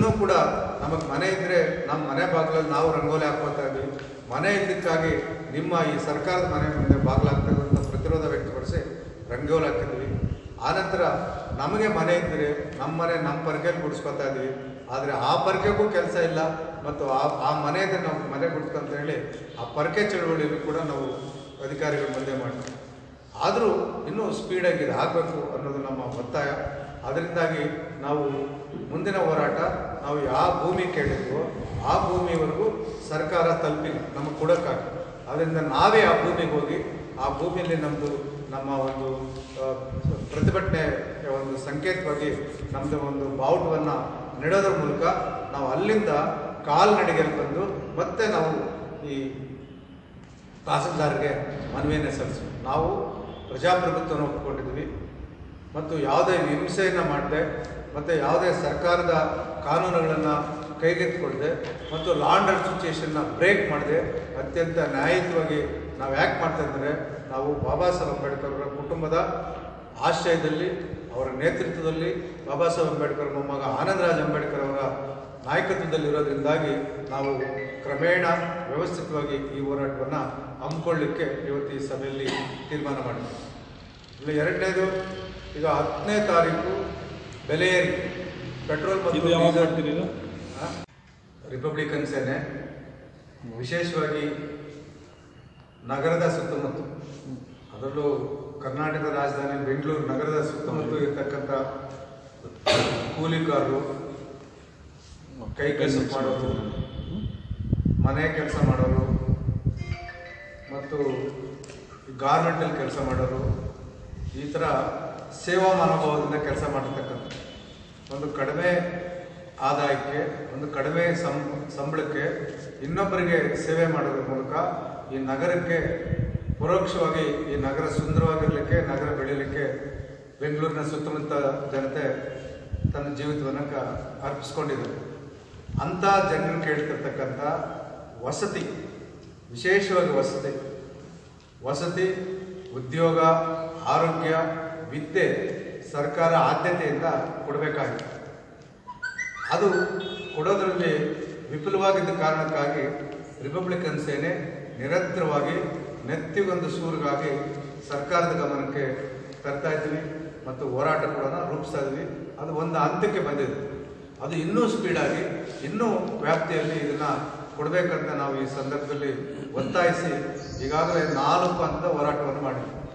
ಇನ್ನೂ ಕೂಡ ನಮಗೆ ಮನೆ ಇದ್ದರೆ ನಮ್ಮ ಮನೆ ಬಾಗಿಲಲ್ಲಿ ನಾವು ರಂಗೋಲಿ ಹಾಕೋತಾ ಇದ್ವಿ ಮನೆ ಇದ್ದಕ್ಕಾಗಿ ನಿಮ್ಮ ಈ ಸರ್ಕಾರದ ಮನೆ ಮುಂದೆ ಬಾಗಿಲು ಹಾಕ್ತಕ್ಕಂಥ ಪ್ರತಿರೋಧ ವ್ಯಕ್ತಪಡಿಸಿ ರಂಗೋಲಿ ಹಾಕಿದ್ವಿ ಆನಂತರ ನಮಗೆ ಮನೆ ಇದ್ದರೆ ನಮ್ಮ ಮನೆ ನಮ್ಮ ಪರ್ಕೆಯಲ್ಲಿ ಗುಡಿಸ್ಕೊತಾ ಇದ್ವಿ ಆದರೆ ಆ ಪರ್ಕೆಗೂ ಕೆಲಸ ಇಲ್ಲ ಮತ್ತು ಆ ಆ ಮನೆಯಿಂದ ನಾವು ಮನೆ ಗುಡ್ಸ್ಕೊಂತ ಹೇಳಿ ಆ ಪರ್ಕೆ ಚಳುವಳಿಯನ್ನು ಕೂಡ ನಾವು ಅಧಿಕಾರಿಗಳ ಮುಂದೆ ಮಾಡ್ತೀವಿ ಆದರೂ ಇನ್ನೂ ಸ್ಪೀಡಾಗಿ ಇದು ಆಗಬೇಕು ಅನ್ನೋದು ನಮ್ಮ ಒತ್ತಾಯ ಅದರಿಂದಾಗಿ ನಾವು ಮುಂದಿನ ಹೋರಾಟ ನಾವು ಯಾವ ಭೂಮಿ ಕೇಳಿದ್ವೋ ಆ ಭೂಮಿವರೆಗೂ ಸರ್ಕಾರ ತಲುಪಿಲ್ಲ ನಮಗೆ ಕೊಡೋಕ್ಕಾಗ ಅದರಿಂದ ನಾವೇ ಆ ಭೂಮಿಗೆ ಹೋಗಿ ಆ ಭೂಮಿಯಲ್ಲಿ ನಮ್ಮದು ನಮ್ಮ ಒಂದು ಆ, ಪ್ರತಿಭಟನೆ ಒಂದು ಸಂಕೇತವಾಗಿ ನಮ್ಮದು ಒಂದು ಬಾವುಟವನ್ನು ನೆಡೋದ್ರ ಮೂಲಕ ನಾವು ಅಲ್ಲಿಂದ ಕಾಲ್ನಡಿಗೆಯಲ್ಲಿ ಬಂದು ಮತ್ತೆ ನಾವು ಈ ತಹಸೀಲ್ದಾರ್ಗೆ ಮನವಿಯನ್ನು ಸಲ್ಲಿಸ್ತೀವಿ ನಾವು ಪ್ರಜಾಪ್ರಭುತ್ವವನ್ನು ಒಪ್ಪಿಕೊಂಡಿದ್ವಿ ಮತ್ತು ಯಾವುದೇ ಹಿಂಸೆಯನ್ನು ಮಾಡದೆ ಮತ್ತು ಯಾವುದೇ ಸರ್ಕಾರದ ಕಾನೂನುಗಳನ್ನು ಕೈಗೆತ್ತಿಕೊಳ್ಳದೆ ಮತ್ತು ಲಾ ಆ್ಯಂಡ್ ಆರ್ಡರ್ ಸಿಚುಯೇಷನ್ನ ಬ್ರೇಕ್ ಮಾಡದೆ ಅತ್ಯಂತ ನ್ಯಾಯಯುತವಾಗಿ ನಾವು ಯಾಕೆ ಮಾಡ್ತಾ ಇದ್ದಾರೆ ನಾವು ಬಾಬಾ ಸಾಹೇಬ್ ಅಂಬೇಡ್ಕರ್ ಅವರ ಕುಟುಂಬದ ಆಶ್ರಯದಲ್ಲಿ ಅವರ ನೇತೃತ್ವದಲ್ಲಿ ಬಾಬಾ ಸಾಹೇಬ್ ಅಂಬೇಡ್ಕರ್ ಮೊಮ್ಮಗ ಆನಂದರಾಜ್ ಅಂಬೇಡ್ಕರ್ ಅವರ ನಾಯಕತ್ವದಲ್ಲಿರೋದ್ರಿಂದಾಗಿ ನಾವು ಕ್ರಮೇಣ ವ್ಯವಸ್ಥಿತವಾಗಿ ಈ ಹೋರಾಟವನ್ನು ಹಮ್ಮಿಕೊಳ್ಳಿಕ್ಕೆ ಇವತ್ತು ಈ ಸಭೆಯಲ್ಲಿ ತೀರ್ಮಾನ ಮಾಡಿದ್ವಿ ಇನ್ನು ಎರಡನೇದು ಈಗ ಹತ್ತನೇ ತಾರೀಕು ಬೆಲೆ ಏರಿಕೆ ಪೆಟ್ರೋಲ್ ಮತ್ತು ಇದು ಯಾವಾಗ ಡೀಸೆಲ್- ಮಾಡ್ತೀರಿ ಇದು? ಆ? ರಿಪಬ್ಲಿಕನ್ ಸೇನೆ ವಿಶೇಷವಾಗಿ ನಗರದ ಸುತ್ತಮುತ್ತ ಅದರಲ್ಲೂ ಕರ್ನಾಟಕ ರಾಜಧಾನಿ ಬೆಂಗಳೂರು ನಗರದ ಸುತ್ತಮುತ್ತ ಇರ್ತಕ್ಕಂಥ ಕೂಲಿಕಾರರು ಕೈ ಕೆಲಸ ಮಾಡೋರು ಮನೆ ಕೆಲಸ ಮಾಡೋರು ಮತ್ತು ಗಾರ್ಮೆಂಟಲ್ಲಿ ಕೆಲಸ ಮಾಡೋರು ಈ ಥರ ಸೇವಾ ಮನೋಭಾವದಿಂದ ಕೆಲಸ ಮಾಡಿರ್ತಕ್ಕಂಥ ಒಂದು ಕಡಿಮೆ ಆದಾಯಕ್ಕೆ ಒಂದು ಕಡಿಮೆ ಸಂ ಸಂಬಳಕ್ಕೆ ಇನ್ನೊಬ್ಬರಿಗೆ ಸೇವೆ ಮಾಡೋದ್ರ ಮೂಲಕ ಈ ನಗರಕ್ಕೆ ಪರೋಕ್ಷವಾಗಿ ಈ ನಗರ ಸುಂದರವಾಗಿರಲಿಕ್ಕೆ ನಗರ ಬೆಳೀಲಿಕ್ಕೆ ಬೆಂಗಳೂರಿನ ಸುತ್ತಮುತ್ತ ಜನತೆ ತನ್ನ ಜೀವಿತವನ್ನು ಕ ಅರ್ಪಿಸ್ಕೊಂಡಿದ್ದಾರೆ ಅಂಥ ಜನರು ಕೇಳ್ತಿರ್ತಕ್ಕಂಥ ವಸತಿ ವಿಶೇಷವಾಗಿ ವಸತಿ ವಸತಿ ಉದ್ಯೋಗ ಆರೋಗ್ಯ ವಿದ್ಯೆ ಸರ್ಕಾರ ಆದ್ಯತೆಯಿಂದ ಕೊಡಬೇಕಾಗಿದೆ ಅದು ಕೊಡೋದ್ರಲ್ಲಿ ವಿಫಲವಾಗಿದ್ದ ಕಾರಣಕ್ಕಾಗಿ ರಿಪಬ್ಲಿಕನ್ ಸೇನೆ ನಿರಂತರವಾಗಿ ನೆತ್ತಿಗೊಂದು ಸೂರಿಗಾಗಿ ಸರ್ಕಾರದ ಗಮನಕ್ಕೆ ತರ್ತಾ ಇದ್ವಿ ಮತ್ತು ಹೋರಾಟ ಕೂಡ ರೂಪಿಸ್ತಾ ಇದ್ವಿ ಅದು ಒಂದು ಹಂತಕ್ಕೆ ಬಂದಿದೆ ಅದು ಇನ್ನೂ ಸ್ಪೀಡಾಗಿ ಇನ್ನೂ ವ್ಯಾಪ್ತಿಯಲ್ಲಿ ಇದನ್ನು ಕೊಡಬೇಕಂತ ನಾವು ಈ ಸಂದರ್ಭದಲ್ಲಿ ಒತ್ತಾಯಿಸಿ ಈಗಾಗಲೇ ನಾಲ್ಕು ಹಂತದ ಹೋರಾಟವನ್ನು ಮಾಡಿದ್ವಿ